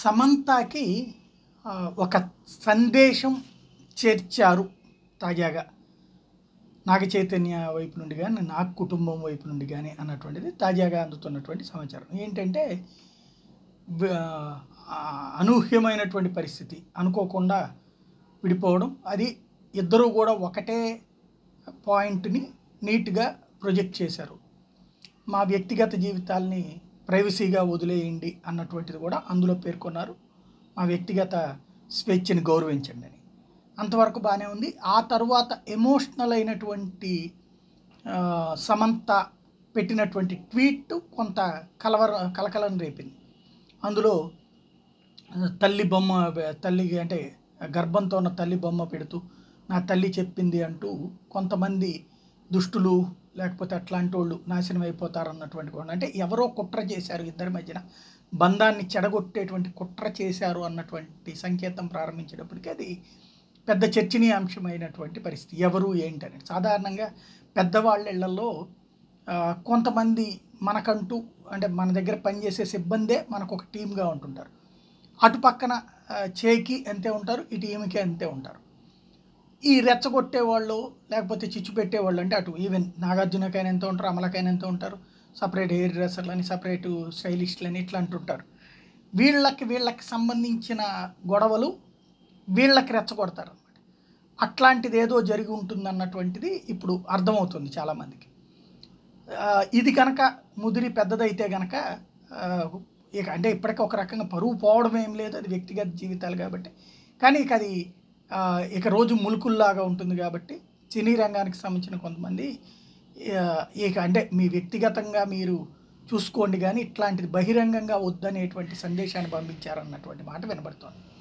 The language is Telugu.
సమంతకి ఆ, ఒక సందేశం చేర్చారు తాజాగా నాగ చైతన్య వైపు నుండి కానీ నాగ్ కుటుంబం వైపు నుండి కానీ అన్నటువంటిది తాజాగా అందుతున్నటువంటి సమాచారం ఏంటంటే వ- ఆ, అనూహ్యమైనటువంటి పరిస్థితి అనుకోకుండా విడిపోవడం అది ఇద్దరూ కూడా ఒకటే పాయింట్ని నీట్గా ప్రొజెక్ట్ చేశారు మా వ్యక్తిగత జీవితాల్ని ప్రైవసీగా వదిలేయండి అన్నటువంటిది కూడా అందులో పేర్కొన్నారు మా వ్యక్తిగత స్వేచ్ఛని గౌరవించండి అని అంతవరకు బాగానే ఉంది ఆ తర్వాత ఎమోషనల్ అయినటువంటి ఆ, సమంత పెట్టినటువంటి ట్వీట్ కొంత కలవర కలకలం రేపింది అందులో ఆ, తల్లి బొమ్మ తల్లి అంటే గర్భంతో ఉన్న తల్లి బొమ్మ పెడుతూ నా తల్లి చెప్పింది అంటూ కొంతమంది దుష్టులు లేకపోతే అట్లాంటి వాళ్ళు నాశనం అయిపోతారు అన్నటువంటి కూడా అంటే ఎవరో కుట్ర చేశారు ఇద్దరి మధ్యన బంధాన్ని చెడగొట్టేటువంటి కుట్ర చేశారు అన్నటువంటి సంకేతం ప్రారంభించేటప్పటికి అది పెద్ద చర్చనీయాంశమైనటువంటి పరిస్థితి ఎవరు ఏంటని సాధారణంగా పెద్దవాళ్ళ ఇళ్లలో ఆ, కొంతమంది మనకంటూ అంటే మన దగ్గర పనిచేసే సిబ్బందే మనకు ఒక టీమ్గా ఉంటుంటారు అటు పక్కన ఆ, చేకి అంతే ఉంటారు ఇటు ఈమెకి అంతే ఉంటారు ఈ రెచ్చగొట్టే వాళ్ళు లేకపోతే చిచ్చు పెట్టేవాళ్ళు అంటే అటు ఈవెన్ నాగార్జునకైనా ఎంత ఉంటారు అమలకైనా ఎంత ఉంటారు సపరేట్ హెయిర్ డ్రెస్సర్లు అని సపరేట్ స్టైలిస్టులు అని ఇట్లా అంటుంటారు వీళ్ళకి వీళ్ళకి సంబంధించిన గొడవలు వీళ్ళకి రెచ్చగొడతారు అనమాట అట్లాంటిది ఏదో జరిగి ఉంటుంది అన్నటువంటిది ఇప్పుడు అర్థమవుతుంది చాలామందికి ఆ, ఇది కనుక ముదిరి పెద్దదైతే కనుక ఇక అంటే ఇప్పటికీ ఒక రకంగా పరువు పోవడం ఏం లేదు అది వ్యక్తిగత జీవితాలు కాబట్టి కానీ ఇక అది ఆ, ఇక రోజు ములుకుల్లాగా ఉంటుంది కాబట్టి సినీ రంగానికి సంబంధించిన కొంతమంది ఆ, ఇక అంటే మీ వ్యక్తిగతంగా మీరు చూసుకోండి కానీ ఇట్లాంటిది బహిరంగంగా వద్దనేటువంటి సందేశాన్ని పంపించారన్నటువంటి మాట వినబడుతోంది